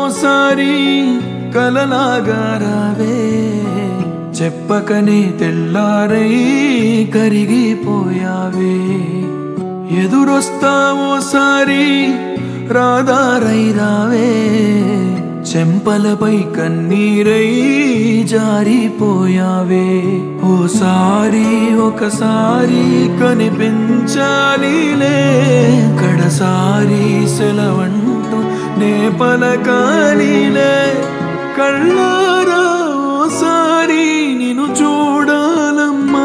ఓసారి కలలాగా రావే చెప్పకనే తెల్లారై కరిగిపోయావే ఎదురొస్తావోసారి రాదారై రావే చెంపలపై కన్నీరై జారిపోయావే ఓసారి ఒకసారి కనిపించాలిలే కడసారి సెలవంటూ నే పలకాలిలే కళ్ళారా ఓసారి నిన్ను చూడాలమ్మా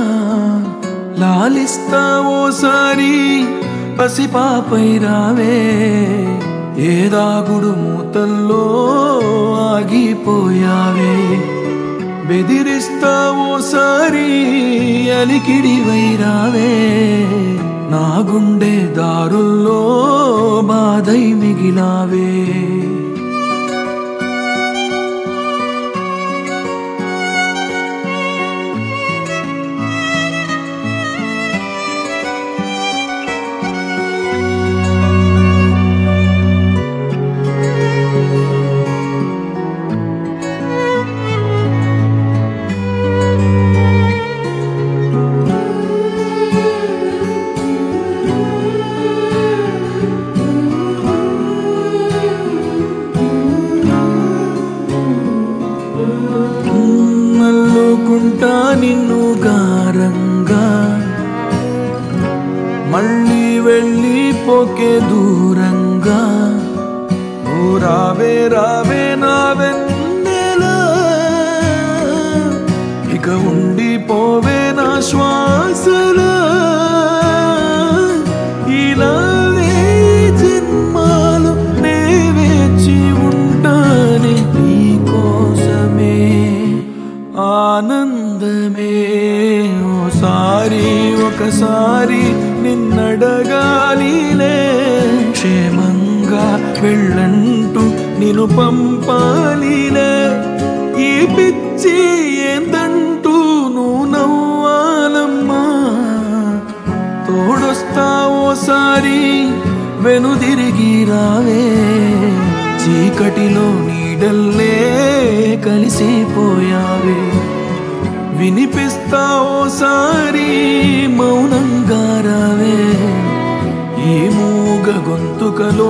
లాలిస్తావోసారి పసిపాపై రావే ఏదాగుడు మూతల్లో ఆగిపోయావే బెదిరిస్తావోసారి అలికిడివై రావే నా గుండె దారుల్లో బాధై మిగిలావే నల్లుకుంటా నిన్ను గారంగా మళ్ళీ వెళ్ళి పోకే దూరంగా ఓ రావే రావే నా వెన్నెలా ఇక ఉండిపోవే నా శ్వాసలా ఇలానే జన్మాలు నే వేచి ఉంటానే నీ కోసమే ఆనందమే ఓసారి ఒకసారి నిన్నడగాలిలే క్షేమంగా వెళ్ళంటూ నిన్ను పంపాలిలే ఈ పిచ్చి ఏందంటూ నువ్వు నవ్వాలమ్మా తోడొస్తావోసారి వెనుదిరిగి రావే చీకటిలో నీడల్లే కలిసిపోయావే వినిపిస్తావోసారి మౌనంగా రావే ఈ మూగ గొంతుకలో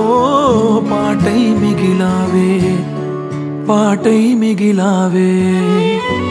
పాటై మిగిలావే పాటై మిగిలావే